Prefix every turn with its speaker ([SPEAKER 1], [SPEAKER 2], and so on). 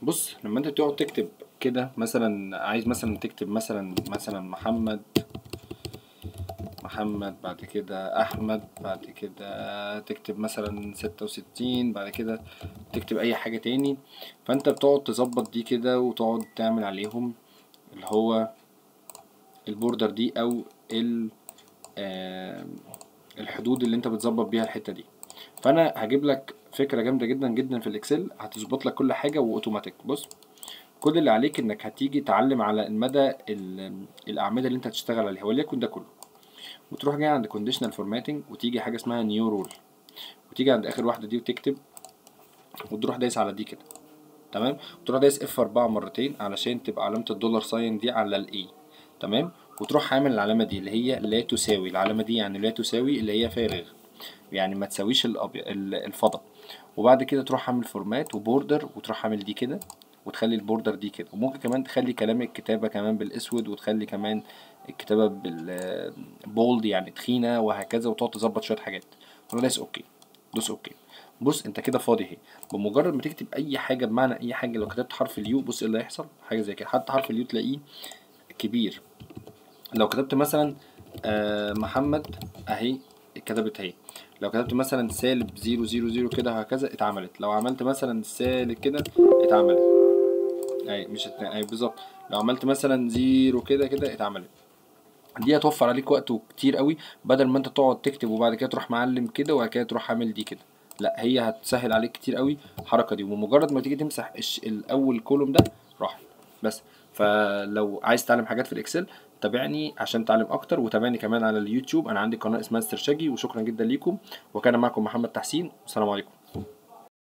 [SPEAKER 1] بص لما انت تقعد تكتب كده مثلا عايز مثلا تكتب مثلا مثلا محمد محمد بعد كده احمد بعد كده تكتب مثلا ستة وستين بعد كده تكتب اي حاجة تاني فانت بتقعد تظبط دي كده وتقعد تعمل عليهم اللي هو البوردر دي او ال آه، الحدود اللي انت بتظبط بيها الحتة دي فانا هجيب لك فكرة جامدة جدا جدا في الاكسل هتظبط لك كل حاجة واوتوماتيك بص كل اللي عليك انك هتيجي تعلم على المدى ال- الاعمدة اللي انت هتشتغل عليها وليكن ده كله وتروح جاي عند conditional formatting وتيجي حاجة اسمها new rule وتيجي عند اخر واحدة دي وتكتب وتروح دايس على دي كده تمام وتروح دايس اف 4 مرتين علشان تبقى علامة الدولار ساين دي على الاي تمام وتروح عامل العلامة دي اللي هي لا تساوي العلامة دي يعني لا تساوي اللي هي فارغ يعني ما تساويش الأبي... ال- الفضة وبعد كده تروح عامل فورمات وبوردر وتروح عامل دي كده وتخلي البوردر دي كده وممكن كمان تخلي كلام الكتابة كمان بالاسود وتخلي كمان الكتابة بالبولد يعني تخينة وهكذا وتقعد تظبط شوية حاجات وأنا دايس اوكي دوس اوكي بص انت كده فاضي اهي بمجرد ما تكتب اي حاجه بمعنى اي حاجه لو كتبت حرف اليو بص ايه اللي هيحصل حاجه زي كده حتى حرف اليو تلاقيه كبير لو كتبت مثلا آه محمد اهي اتكتبت اهي لو كتبت مثلا سالب زيرو زيرو زيرو كده وهكذا اتعملت لو عملت مثلا سالب كده اتعملت اهي مش هت... اهي بالظبط لو عملت مثلا زيرو كده كده اتعملت دي هتوفر عليك وقت كتير قوي بدل ما انت تقعد تكتب وبعد كده تروح معلم كده وبعد كده تروح عامل دي كده لا هي هتسهل عليك كتير قوي الحركه دي ومجرد ما تيجي تمسح الش- الاول كولوم ده راح بس فلو عايز تتعلم حاجات في الاكسل تابعني عشان تتعلم اكتر وتابعني كمان على اليوتيوب انا عندي قناه اسمها استرشاجي وشكرا جدا ليكم وكان معكم محمد تحسين والسلام عليكم